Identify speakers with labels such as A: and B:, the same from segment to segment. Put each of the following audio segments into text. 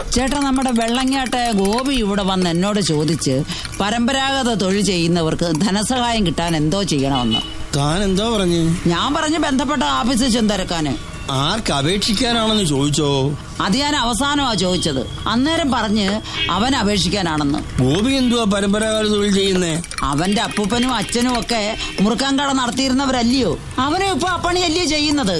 A: ചേട്ടാ നമ്മുടെ വെള്ളങ്ങാട്ടെ ഗോപി ഇവിടെ വന്ന് എന്നോട് ചോദിച്ച് പരമ്പരാഗത തൊഴിൽ ചെയ്യുന്നവർക്ക് ധനസഹായം കിട്ടാൻ എന്തോ ചെയ്യണമെന്ന്
B: താൻ എന്താ പറഞ്ഞു
A: ഞാൻ പറഞ്ഞ് ബന്ധപ്പെട്ട ഓഫീസിൽ ചെന്തിരക്കാന്
B: ആർക്ക് അപേക്ഷിക്കാനാണെന്ന് ചോദിച്ചോ
A: അത് ഞാൻ അവസാനമാ ചോദിച്ചത് അന്നേരം പറഞ്ഞ് അവൻ അപേക്ഷിക്കാനാണെന്ന്
B: ഗോപി എന്തുവാ പരമ്പരാഗത തൊഴിൽ ചെയ്യുന്നേ
A: അവന്റെ അപ്പൂപ്പനും അച്ഛനും ഒക്കെ മുറുക്കാൻ കട നടത്തിയിരുന്നവരല്ലയോ അവനും ഇപ്പൊ അപ്പണിയല്ലയോ ചെയ്യുന്നത്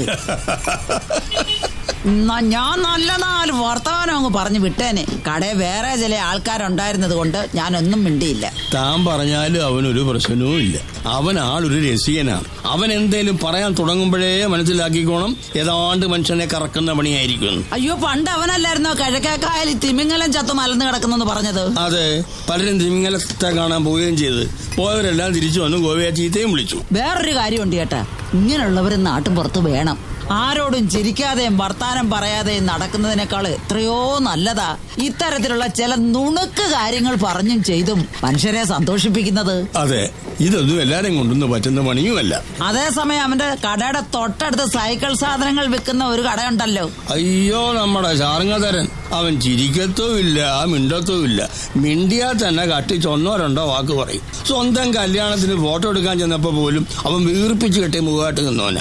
A: എന്നാ ഞാൻ നല്ല നാല് വർത്തമാനം അങ്ങ് പറഞ്ഞു വിട്ടേനെ കടയിൽ വേറെ ചില ആൾക്കാരുണ്ടായിരുന്നത് കൊണ്ട് ഞാനൊന്നും മിണ്ടിയില്ല
B: താൻ പറഞ്ഞാലും അവനൊരു പ്രശ്നവും ഇല്ല അവൻ ആളൊരു രസികനാണ് അവൻ എന്തേലും പറയാൻ തുടങ്ങുമ്പോഴേ മനസ്സിലാക്കിക്കോണം ഏതാണ്ട് മനുഷ്യനെ കറക്കുന്ന പണിയായിരിക്കും
A: അയ്യോ പണ്ട് അവനല്ലായിരുന്നോ കിഴക്കേക്കായൽ തിമിങ്ങലം ചത്തു മലന്ന് കിടക്കുന്നെന്ന് പറഞ്ഞത്
B: അതെ പലരും തിമിങ്ങലത്തെ കാണാൻ പോവുകയും ചെയ്ത് പോയവരെല്ലാം തിരിച്ചു വന്നു ഗോവയെ ചീത്തയും വിളിച്ചു
A: വേറൊരു കാര്യമുണ്ട് ചേട്ടാ ഇങ്ങനെയുള്ളവർ നാട്ടും പുറത്ത് വേണം ആരോടും ചിരിക്കാതെയും വർത്താനം പറയാതെയും നടക്കുന്നതിനേക്കാൾ എത്രയോ നല്ലതാ ഇത്തരത്തിലുള്ള ചില നുണുക്ക് കാര്യങ്ങൾ പറഞ്ഞും ചെയ്തും മനുഷ്യരെ സന്തോഷിപ്പിക്കുന്നത്
B: അതെ ഇതൊന്നും എല്ലാരെയും കൊണ്ടൊന്നും പറ്റുന്ന പണിയുമല്ല
A: അതേസമയം അവന്റെ കടയുടെ തൊട്ടടുത്ത് സൈക്കിൾ സാധനങ്ങൾ വിൽക്കുന്ന ഒരു കടയുണ്ടല്ലോ
B: അയ്യോ നമ്മുടെ ശാർങ്ങതരൻ അവൻ ചിരിക്കത്തോ ഇല്ല മിണ്ടത്തോ ഇല്ല മിണ്ടിയാൽ തന്നെ കട്ടിച്ചൊന്നോ രണ്ടോ വാക്ക് പറയും സ്വന്തം കല്യാണത്തിന് ഫോട്ടോ എടുക്കാൻ ചെന്നപ്പോ പോലും അവൻ വീർപ്പിച്ച് കെട്ടി മുഖമായിട്ട് നിന്നോനാ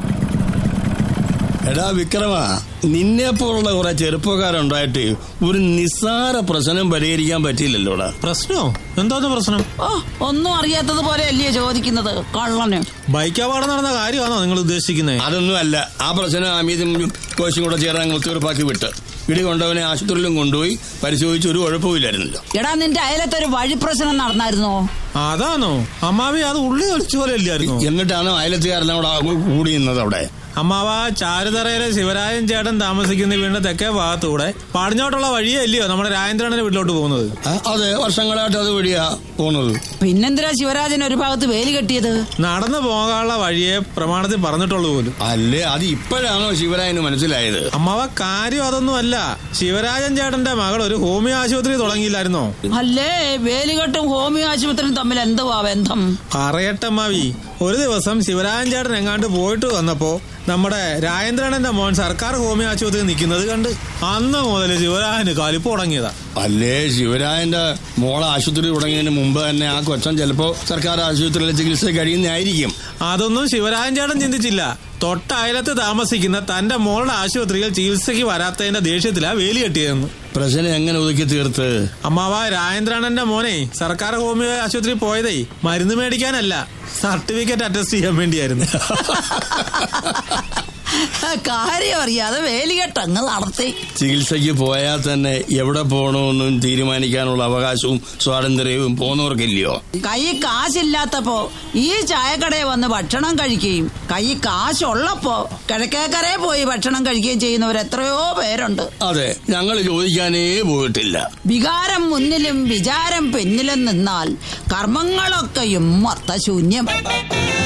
B: എടാ വിക്രമ നിന്നെ പോലുള്ള കുറെ ചെറുപ്പക്കാരുണ്ടായിട്ട് ഒരു നിസ്സാര പ്രശ്നം പരിഹരിക്കാൻ പറ്റിയില്ലല്ലോടാ
C: പ്രശ്നോ എന്താന്ന് പ്രശ്നം
A: ഓ ഒന്നും അറിയാത്തത് പോലെ അല്ലയോ ചോദിക്കുന്നത് കള്ളന്
C: ബൈക്ക് അപകടം നടന്ന കാര്യമാണോ നിങ്ങൾ ഉദ്ദേശിക്കുന്നത്
B: അതൊന്നും അല്ല ആ പ്രശ്നം അമീതും കോശും കൂടെ ചേർന്ന് ഞങ്ങൾ തീർപ്പാക്കി വിട്ട് ഇടി കൊണ്ടവനെ ആശുപത്രിയിലും കൊണ്ടുപോയി പരിശോധിച്ച് ഒരു കുഴപ്പമില്ലായിരുന്നല്ലോ
A: എടാ നിന്റെ അയലത്തൊരു വഴി പ്രശ്നം നടന്നായിരുന്നോ
C: അതാണോ അമ്മാവി അത് ഉള്ളി ഒളിച്ച പോലെ അല്ലായിരുന്നു
B: എന്നിട്ടാണ് അയലത്തുകാരെല്ലാം കൂടെ അങ്ങ് കൂടി നിന്നത് അവിടെ
C: അമ്മാവ ചാരുതറയിലെ ശിവരാജൻ ചേട്ടൻ താമസിക്കുന്ന വീടിന്റെ തെക്കേ ഭാഗത്തൂടെ പടിഞ്ഞോട്ടുള്ള വഴിയേ അല്ലയോ നമ്മുടെ രാജേന്ദ്രന്റെ വീട്ടിലോട്ട് പോകുന്നത്
B: ആ, അതെ വർഷങ്ങളായിട്ട് അത് വഴിയാ പോണത്
A: പിന്നെന്തിനാ ശിവരാജൻ ഒരു ഭാഗത്ത് വേലി കെട്ടിയത്
C: നടന്നു പോകാനുള്ള വഴിയെ പ്രമാണത്തിൽ പറഞ്ഞിട്ടുള്ളൂ പോലും
B: അല്ലേ അത് ഇപ്പോഴാണോ ശിവരായന് മനസ്സിലായത്
C: അമ്മാവ കാര്യം അതൊന്നും അല്ല ശിവരാജൻ ചേട്ടന്റെ മകൾ ഒരു ഹോമിയോ ആശുപത്രി തുടങ്ങിയില്ലായിരുന്നോ
A: അല്ലേ വേലികെട്ടും ഹോമിയോ ആശുപത്രിയും തമ്മിൽ എന്തുവാ ബന്ധം
C: പറയട്ടമ്മാവി ഒരു ദിവസം ശിവരാജൻ ചേട്ടൻ എങ്ങാണ്ട് പോയിട്ട് വന്നപ്പോ നമ്മുടെ രാജേന്ദ്രനന്റെ മോൻ സർക്കാർ ഹോമിയോ ആശുപത്രി നിൽക്കുന്നത് കണ്ട് അന്ന് മുതൽ ശിവരാജന് കലിപ്പ് തുടങ്ങിയതാ
B: അല്ലേ ശിവരായന്റെ മോളെ ആശുപത്രി തുടങ്ങിയതിന് മുമ്പ് തന്നെ ആ കൊച്ചൻ ചിലപ്പോ സർക്കാർ ആശുപത്രിയിലെ ചികിത്സ കഴിയുന്നതായിരിക്കും
C: അതൊന്നും ശിവരാജൻ ചേട്ടൻ ചിന്തിച്ചില്ല തൊട്ടയലത്ത് താമസിക്കുന്ന തന്റെ മോളുടെ ആശുപത്രിയിൽ ചികിത്സയ്ക്ക് വരാത്തതിന്റെ ദേഷ്യത്തിലാ വേലി കെട്ടിയതെന്ന്
B: പ്രശ്നം എങ്ങനെ ഒതുക്കി തീർത്ത്
C: അമ്മാവ രാജേന്ദ്രനന്റെ മോനെ സർക്കാർ ഹോമിയോ ആശുപത്രി പോയതേ മരുന്ന് മേടിക്കാനല്ല സർട്ടിഫിക്കറ്റ് അറ്റസ്റ്റ് ചെയ്യാൻ വേണ്ടിയായിരുന്നു
A: കാര്യം അറിയാതെ വേലികെട്ടങ്ങ് നടത്തി
B: ചികിത്സയ്ക്ക് പോയാൽ തന്നെ എവിടെ പോകണമെന്നും തീരുമാനിക്കാനുള്ള അവകാശവും സ്വാതന്ത്ര്യവും പോന്നവർക്കില്ലയോ
A: കൈ കാശില്ലാത്തപ്പോ ഈ ചായക്കടയിൽ വന്ന് ഭക്ഷണം കഴിക്കുകയും കൈ കാശുള്ളപ്പോ കിഴക്കേക്കരെ പോയി ഭക്ഷണം കഴിക്കുകയും ചെയ്യുന്നവർ എത്രയോ പേരുണ്ട്
B: അതെ ഞങ്ങൾ ചോദിക്കാനേ പോയിട്ടില്ല
A: വികാരം മുന്നിലും വിചാരം പിന്നിലും നിന്നാൽ കർമ്മങ്ങളൊക്കെയും അർത്ഥശൂന്യം